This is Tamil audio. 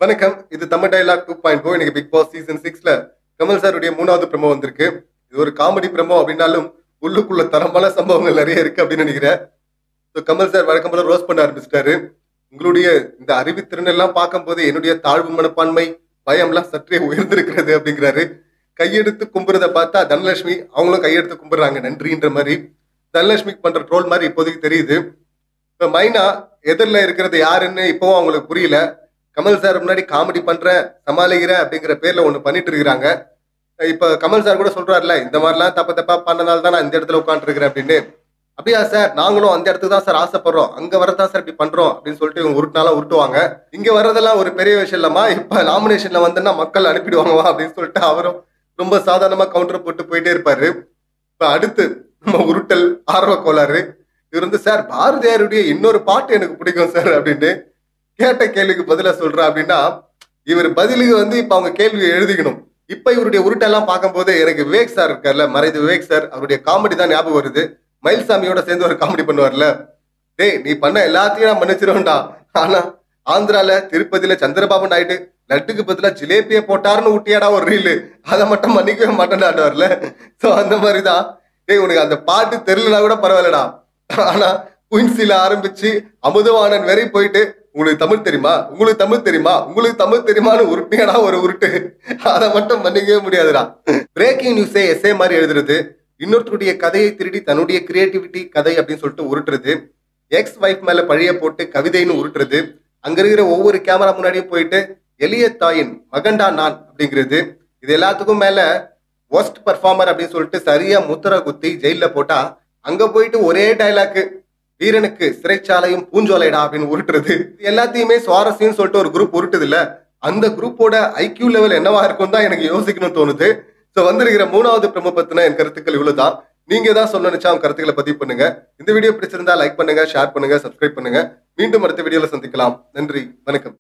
வணக்கம் இது Tamil dialogue two point four இன்னைக்கு பிக் பாஸ் சீசன் சிக்ஸ்ல கமல் சாருடைய மூணாவது பிரமோ வந்திருக்கு இது ஒரு காமெடி பிரமோ அப்படின்னாலும் உள்ளுக்குள்ள தரமான சம்பவங்கள் நிறைய இருக்கு அப்படின்னு நினைக்கிறேன் ஸோ கமல் சார் வழக்கம் போல ரோஸ் பண்ண ஆரம்பிச்சிட்டாரு உங்களுடைய இந்த அறிவுத்திறன் எல்லாம் பார்க்கும்போது என்னுடைய தாழ்வு மனப்பான்மை பயம்லாம் சற்றே உயர்ந்திருக்கிறது அப்படிங்கிறாரு கையெடுத்து கும்புறத பார்த்தா தனலட்சுமி அவங்களும் கையெடுத்து கும்பிடுறாங்க நன்றின்ற மாதிரி தனலட்சுமிக்கு பண்ற ட்ரோல் மாதிரி இப்போதைக்கு தெரியுது இப்போ மைனா எதிரில் இருக்கிறது யாருன்னு இப்போவும் அவங்களுக்கு புரியல கமல் சார் முன்னாடி காமெடி பண்றேன் சமாளிக்கிறேன் அப்படிங்கிற பேர்ல ஒன்று பண்ணிட்டு இருக்கிறாங்க இப்போ கமல் சார் கூட சொல்றாருல இந்த மாதிரிலாம் தப்ப தப்பா பண்ணனால தான் நான் இந்த இடத்துல உட்காந்துருக்கிறேன் அப்படின்னு அப்படியா சார் நாங்களும் அந்த இடத்துக்கு தான் சார் ஆசைப்படுறோம் அங்க வரதான் சார் இப்படி பண்றோம் அப்படின்னு சொல்லிட்டு இவங்க உருட்டினாலும் உருட்டுவாங்க இங்க வர்றதெல்லாம் ஒரு பெரிய விஷயம் இல்லம்மா இப்ப நாமினேஷன்ல வந்துன்னா மக்கள் அனுப்பிடுவாங்கவா அப்படின்னு சொல்லிட்டு அவரும் ரொம்ப சாதாரணமா கவுண்டர் போட்டு போயிட்டே இருப்பாரு இப்ப அடுத்து நம்ம உருட்டல் ஆர்வ கோளாறு இவர் வந்து சார் பாரதியாருடைய இன்னொரு பாட்டு எனக்கு பிடிக்கும் சார் அப்படின்னு கேட்ட கேள்விக்கு பதிலா சொல்றா அப்படின்னா இவர் பதிலுக்கு வந்து இப்ப அவங்க கேள்வியை எழுதிக்கணும் இப்ப இவருடைய உருட்டெல்லாம் பார்க்கும்போது எனக்கு விவேக் சார் இருக்கார்ல மறைது விவேக் சார் அவருடைய காமெடி தான் ஞாபகம் வருது மயில்சாமியோட சேர்ந்து ஒரு காமெடி பண்ணுவார்ல டேய் நீ பண்ண எல்லாத்தையும் நான் மன்னிச்சிருவேன்டா ஆனா ஆந்திரால திருப்பதியில சந்திரபாபு நாயுடு லட்டுக்கு பதிலா ஜிலேபியை போட்டாருன்னு ஊட்டியாடா ஒரு ரீலு அதை மட்டும் மன்னிக்கவே மாட்டேன்டாடுவார்ல சோ அந்த மாதிரிதான் டேய் உனக்கு அந்த பாட்டு தெரியலனா கூட பரவாயில்லடா ஆனா குயின்சில ஆரம்பிச்சு அமுதவாணன் வரை போயிட்டு உங்களுக்கு தமிழ் தெரியுமா உங்களுக்கு தமிழ் தெரியுமா உங்களுக்கு தமிழ் தெரியுமான்னு உருட்டியடா ஒரு உருட்டு அதை மட்டும் மன்னிக்கவே முடியாதுடா பிரேக்கிங் நியூஸே எஸ்ஏ மாதிரி எழுதுறது இன்னொருத்தருடைய கதையை திருடி தன்னுடைய கிரியேட்டிவிட்டி கதை அப்படின்னு சொல்லிட்டு உருட்டுறது எக்ஸ் வைஃப் மேல பழிய போட்டு கவிதைன்னு உருட்டுறது அங்க இருக்கிற ஒவ்வொரு கேமரா முன்னாடியும் போயிட்டு எளிய தாயின் மகண்டா நான் அப்படிங்கிறது இது எல்லாத்துக்கும் மேல ஒஸ்ட் பர்ஃபார்மர் அப்படின்னு சொல்லிட்டு சரியா முத்திர குத்தி ஜெயில போட்டா அங்க போயிட்டு ஒரே டைலாக்கு வீரனுக்கு சிறைச்சாலையும் பூஞ்சோலைடா அப்படின்னு உருட்டுறது இது எல்லாத்தையுமே சுவாரஸ்யம்னு சொல்லிட்டு ஒரு குரூப் உருட்டுது இல்ல அந்த குரூப்போட ஐக்கியூ லெவல் என்னவா இருக்கும் தான் எனக்கு யோசிக்கணும்னு தோணுது ஸோ வந்திருக்கிற மூணாவது பிரம பத்தின என் கருத்துக்கள் இவ்வளவுதான் நீங்க தான் சொல்ல நினைச்சா உங்க கருத்துக்களை பதிவு பண்ணுங்க இந்த வீடியோ பிடிச்சிருந்தா லைக் பண்ணுங்க ஷேர் பண்ணுங்க சப்ஸ்கிரைப் பண்ணுங்க மீண்டும் அடுத்த வீடியோல சந்திக்கலாம் நன்றி வணக்கம்